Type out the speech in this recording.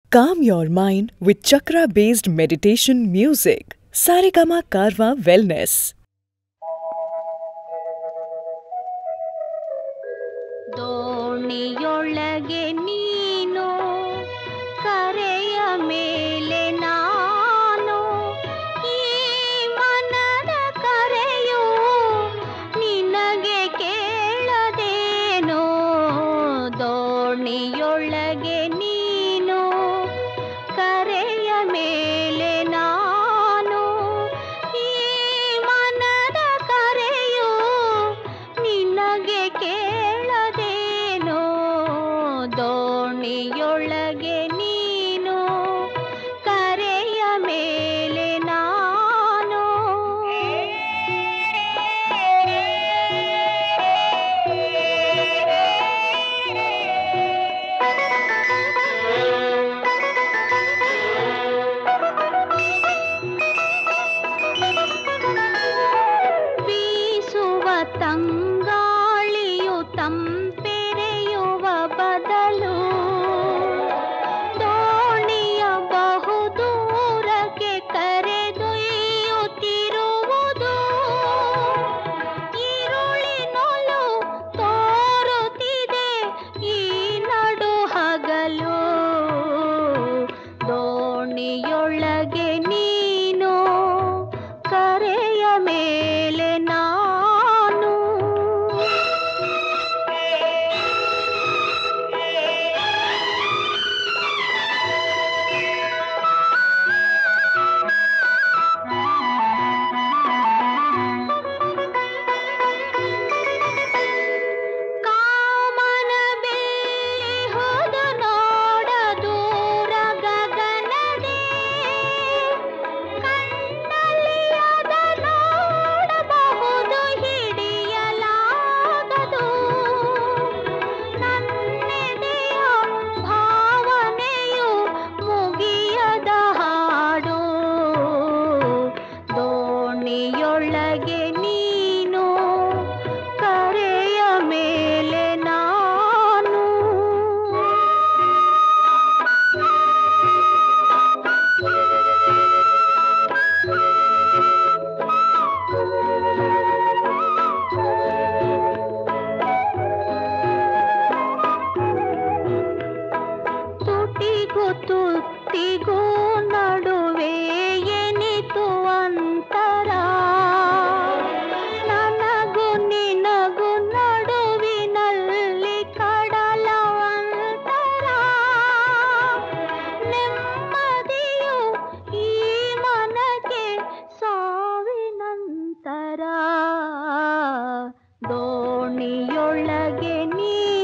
Calm your mind with chakra based meditation music. Saregama Karwa Wellness. ದೋಣಿಯೊಳಗೆ ನೀನು ಕರೆಯ ಮೇಲೆ ನಾನು ಈ ಮನದ ಕರೆಯು ನಿನಗೆ ಕೇಳದೇನೋ ದೋಣಿಯೊಳಗೆ ನೀನು ಕರೆಯ ಮೇಲೆ ನಾನು ಈ ಮನದ ಕರೆಯು ನಿನಗೆ ಕೇಳದೇನೋ ದೋಣಿಯೊಳಗೆ ನೀನು ಕರೆಯ ಮೇಲೆ ನಾನು ಬೀಸುವ ತಂಗಾಳಿಯು ತಂಪೆರೆಯುವ ಬದಲು ದೋಣಿಯ ಬಹುದೂರಕ್ಕೆ ಕರೆದೊಯ್ಯುತ್ತಿರುವುದು ಈರುಳಿನೊಲು ತೋರುತ್ತಿದೆ ಈ ನಡು ಹಗಲು ದೋಣಿಯೊಳಗೆ ನೀನು ಕರೆಯ ಮೇಲೆ ನಾನು ಕಾಮನ ಬೆಲ್ಲಿಹುದು ನೋಡ ದೂರ ಗಗನದೇ ಕಣ್ಣಲ್ಲಿ ಅದ ನೋಡಬಹುದು ಹಿಡಿಯಲಾಗದು ನನ್ನೆದೆಯ ಭಾವನೆಯು ಮುಗಿಯದ ಹಾಡು ದೋಣಿಯೊಳಗೆ ನೀನು ಕರೆಯ ಮೇಲೆ ನಾನು ತುಟಿಗೂ ತುತ್ತಿಗೂ ನಡುವೆ ಎನಿತು ಅಂತರ ನನಗೂ ನಿನಗೂ ನಡುವಿನಲ್ಲಿ ಕಡಲ ಅಂತರ ನೆಮ್ಮದಿಯು ಈ ಮನಕ್ಕೆ ಸಾವಿನಂತರ ದೋಣಿಯೊಳಗೆ ನೀನು